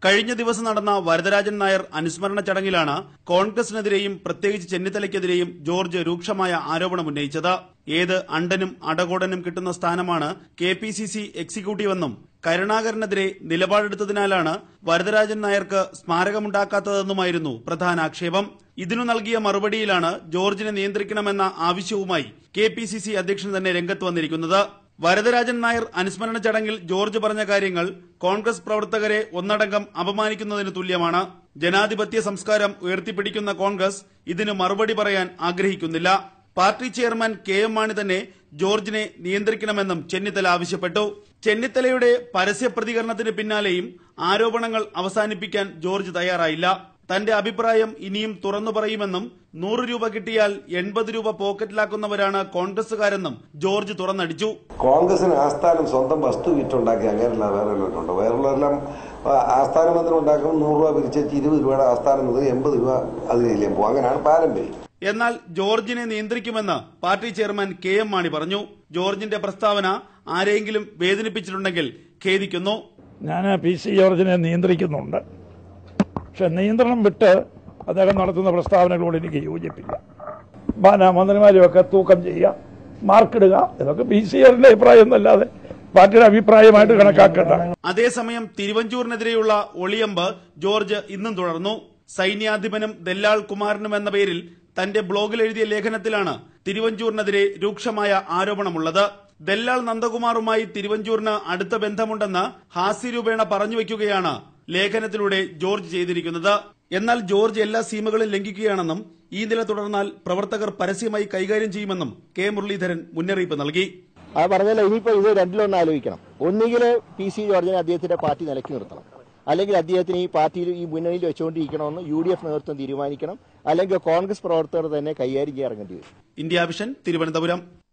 കഴിഞ്ഞ ദിവസം നടന്ന വരദരാജൻ നായർ അനുസ്മരണ ചടങ്ങിലാണ് കോൺഗ്രസിനെതിരെയും പ്രത്യേകിച്ച് ചെന്നിത്തലയ്ക്കെതിരെയും ജോർജ് രൂക്ഷമായ ആരോപണമുന്നയിച്ചത് ഏത് അണ്ടനും അടകോടനും കിട്ടുന്ന സ്ഥാനമാണ് കെ പി സി സി എക്സിക്യൂട്ടീവെന്നും കരുണാകരനെതിരെ നിലപാടെടുത്തതിനാലാണ് വരദരാജൻ നായർക്ക് സ്മാരകമുണ്ടാക്കാത്തതെന്നുമായിരുന്നു പ്രധാന ആക്ഷേപം ഇതിനു നൽകിയ മറുപടിയിലാണ് ജോർജിനെ നിയന്ത്രിക്കണമെന്ന ആവശ്യവുമായി കെ പി സി സി അധ്യക്ഷൻ തന്നെ രംഗത്ത് വന്നിരിക്കുന്നത് വരദരാജൻ നായർ അനുസ്മരണ ചടങ്ങിൽ ജോർജ് പറഞ്ഞ കാര്യങ്ങൾ കോൺഗ്രസ് പ്രവർത്തകരെ ഒന്നടങ്കം അപമാനിക്കുന്നതിന് തുല്യമാണ് ജനാധിപത്യ സംസ്കാരം ഉയർത്തിപ്പിടിക്കുന്ന കോൺഗ്രസ് ഇതിന് മറുപടി പറയാൻ ആഗ്രഹിക്കുന്നില്ല party chairman K M Mani തന്നെ ജോർജിനെ നിയന്ത്രിക്കണമെന്നും ചെന്നിത്തല ആവശ്യപ്പെട്ടു ചെന്നിത്തലയുടെ പരസ്യ പ്രതികരണത്തിന് പിന്നാലെയും ആരോപണങ്ങൾ അവസാനിപ്പിക്കാൻ ജോർജ് തയ്യാറായില്ല തന്റെ അഭിപ്രായം ഇനിയും തുറന്നു പറയുമെന്നും നൂറ് രൂപ കിട്ടിയാൽ എൺപത് രൂപ പോക്കറ്റിലാക്കുന്നവരാണ് കോൺഗ്രസുകാരെന്നും ജോർജ് തുറന്നടിച്ചു കോൺഗ്രസിന് ആസ്ഥാനം സ്വന്തം വസ്തു വിറ്റുണ്ടാക്കി അങ്ങനെയല്ല വേറെ വല്ലവരുണ്ടോ വേറുള്ളവരെല്ലാം ആ, ആസ്ഥാന മന്ത്രം ഉണ്ടാക്കുമ്പോൾ നൂറ് രൂപ പിരിച്ചേച്ച് ഇരുപത് രൂപയുടെ ആസ്ഥാനം മുതൽ എൺപത് രൂപ അതിലേ പോകും അങ്ങനെയാണ് പാരമ്പര്യം എന്നാൽ ജോർജിനെ നിയന്ത്രിക്കുമെന്ന് party chairman K M Mani പറഞ്ഞു ജോർജിന്റെ പ്രസ്താവന ആരെങ്കിലും വേദനിപ്പിച്ചിട്ടുണ്ടെങ്കിൽ ഖേദിക്കുന്നു ഞാൻ പി സി ജോർജിനെ നിയന്ത്രിക്കുന്നുണ്ട് പക്ഷെ നിയന്ത്രണം വിട്ട് അദ്ദേഹം നടത്തുന്ന പ്രസ്താവനകളോട് എനിക്ക് യോജിപ്പില്ല ബാന മന്ത്രിമാരെയൊക്കെ തൂക്കം ചെയ്യുക മാർക്കിടുക ഇതൊക്കെ പി സി ജോർജിന്റെ അഭിപ്രായം എന്നല്ലാതെ പാർട്ടിയുടെ അഭിപ്രായമായിട്ട് കണക്കാക്കേണ്ട അതേസമയം തിരുവഞ്ചൂരിനെതിരെയുള്ള ഒളിയമ്പ് ജോർജ് ഇന്നും തുടർന്നു സൈന്യാധിപനും ദല്ലാൾ കുമാരനും എന്ന പേരിൽ തന്റെ ബ്ലോഗിൽ എഴുതിയ ലേഖനത്തിലാണ് തിരുവഞ്ചൂരിനെതിരെ രൂക്ഷമായ ആരോപണമുള്ളത് ദല്ലാൾ നന്ദകുമാറുമായി തിരുവഞ്ചൂരിന് അടുത്ത ബന്ധമുണ്ടെന്ന് ഹാസ്യരൂപേണ പറഞ്ഞുവെക്കുകയാണ് ലേഖനത്തിലൂടെ ജോർജ് ചെയ്തിരിക്കുന്നത് എന്നാൽ ജോർജ് എല്ലാ സീമകളും ലംഘിക്കുകയാണെന്നും ഈ നില തുടർന്നാൽ പ്രവർത്തകർ പരസ്യമായി കൈകാര്യം ചെയ്യുമെന്നും കെ മുരളീധരൻ മുന്നറിയിപ്പ് നൽകി അത് പറഞ്ഞല്ലോ ഇനിയിപ്പോ ഇത് രണ്ടിലൊന്ന് ആലോചിക്കണം ഒന്നുകിൽ പി സി ജോർജിനെ അദ്ദേഹത്തിന്റെ പാർട്ടി നിലയ്ക്ക് നിർത്തണം അല്ലെങ്കിൽ അദ്ദേഹത്തിന് ഈ പാർട്ടിയിൽ ഈ മുന്നണിയിൽ വെച്ചുകൊണ്ടിരിക്കണമെന്ന് യു ഡി എഫ് നേതൃത്വം തീരുമാനിക്കണം അല്ലെങ്കിൽ കോൺഗ്രസ് പ്രവർത്തകർ തന്നെ കൈകാര്യം ചെയ്യാൻ ഇറങ്ങേണ്ടി വരും ഇന്ത്യ വിഷൻ തിരുവനന്തപുരം